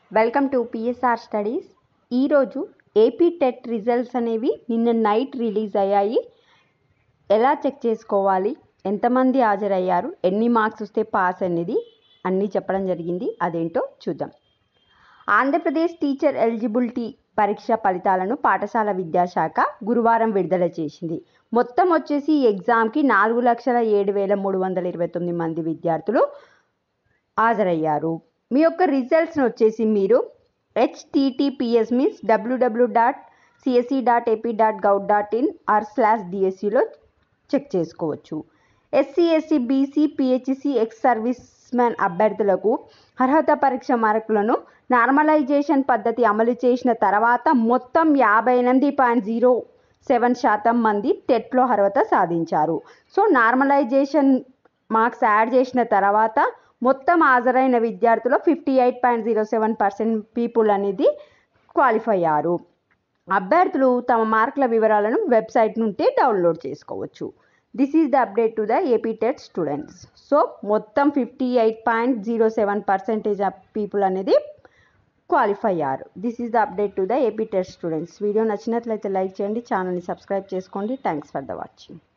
welcome to PSR studies ఈరోజు AP TET results అనేవి నిన్న నైట్ రిలీజ్ అయ్యాయి ఎలా చెక్ చేసుకోవాలి ఎంతమంది హాజరయ్యారు ఎన్ని మార్క్స్ వస్తే పాస్ అనేది అన్నీ చెప్పడం జరిగింది అదేంటో చూద్దాం ఆంధ్రప్రదేశ్ టీచర్ ఎలిజిబిలిటీ పరీక్ష ఫలితాలను పాఠశాల విద్యాశాఖ గురువారం విడుదల చేసింది మొత్తం వచ్చేసి ఈ ఎగ్జామ్కి నాలుగు లక్షల ఏడు వేల మూడు వందల ఇరవై తొమ్మిది మంది విద్యార్థులు హాజరయ్యారు మీ యొక్క రిజల్ట్స్ని వచ్చేసి మీరు HTTPS means WWW dot CSC dot AP dot gov dot in R slash డిఎస్సిలో చెక్ చేసుకోవచ్చు SC SC BC PHC ex service man అభ్యర్థులకు అర్హత పరీక్ష మార్కులను నార్మలైజేషన్ పద్ధతి అమలు చేసిన తర్వాత మొత్తం యాభై ఎనిమిది పాయింట్ జీరో సెవెన్ శాతం మంది టెట్లో అర్హత సాధించారు సో నార్మలైజేషన్ మార్క్స్ యాడ్ చేసిన తర్వాత మొత్తం హాజరైన విద్యార్థులు fifty eight point zero seven percent people అనేది క్వాలిఫై అయ్యారు అభ్యర్థులు తమ మార్కుల వివరాలను వెబ్సైట్ నుండి డౌన్లోడ్ చేసుకోవచ్చు this is the update to the AP TET students so మొత్తం fifty eight point zero seven percentage of people అనేది క్వాలిఫై అయ్యారు this is the update to the AP TET students video నచ్చినట్లయితే like చేయండి ఛానల్ని subscribe చేసుకోండి thanks for the watching